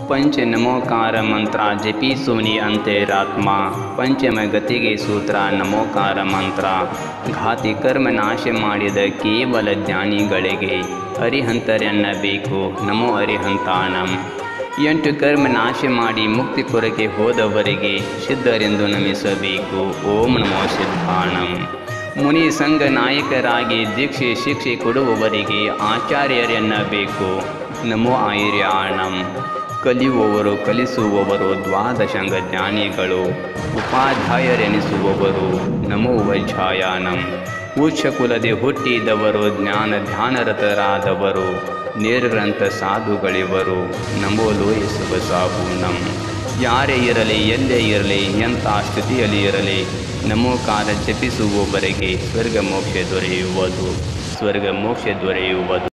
ಪಂಚ ನಮೋಕಾರ ಮಂತ್ರ ಜಪಿಸೋನಿ ಅಂತೇರಾತ್ಮ ಪಂಚಮ ಗತಿಗೆ ಸೂತ್ರ ನಮೋಕಾರ ಮಂತ್ರ ಘಾತಿ ಕರ್ಮ ನಾಶ ಮಾಡಿದ ಕೇವಲ ಜ್ಞಾನಿಗಳಿಗೆ ಅರಿಹಂತರೆನ್ನಬೇಕು ನಮೋ ಅರಿಹಂತಾಣಂ ಎಂಟು ಕರ್ಮ ನಾಶ ಮಾಡಿ ಮುಕ್ತಿ ಕೊರಕೆ ಹೋದವರಿಗೆ ಸಿದ್ಧರೆಂದು ನಮಿಸಬೇಕು ಓಂ ನಮೋ ಸಿದ್ಧಾಣಂ ಮುನಿ ಸಂಘ ನಾಯಕರಾಗಿ ದೀಕ್ಷೆ ಶಿಕ್ಷೆ ಕೊಡುವವರಿಗೆ ಆಚಾರ್ಯರೆನ್ನಬೇಕು ನಮೋ ಆಯುರ್ಯಾಣಂ ಕಲಿಯುವವರು ಕಲಿಸುವವರು ದ್ವಾದಶಂಗ ಜ್ಞಾನಿಗಳು ಉಪಾಧ್ಯಾಯರೆನಿಸುವವರು ನಮೋ ವೈಛಾಯಾನಂ ಉಚ್ಚ ಕುಲದೆ ಹುಟ್ಟಿದವರು ಜ್ಞಾನ ಧ್ಯಾನರತರಾದವರು ನೇರರಂತ ಸಾಧುಗಳಿವರು ನಮೋ ಲೋಹಿಸುವ ಸಾಬೂನಂ ಯಾರೇ ಇರಲಿ ಎಲ್ಲೇ ಇರಲಿ ಎಂಥ ಸ್ಥಿತಿಯಲ್ಲಿ ಇರಲಿ ನಮೋಕಾರ ಜಪಿಸುವವರೆಗೆ ಸ್ವರ್ಗ ಮೋಕ್ಷ ದೊರೆಯುವುದು ಸ್ವರ್ಗ ಮೋಕ್ಷ ದೊರೆಯುವುದು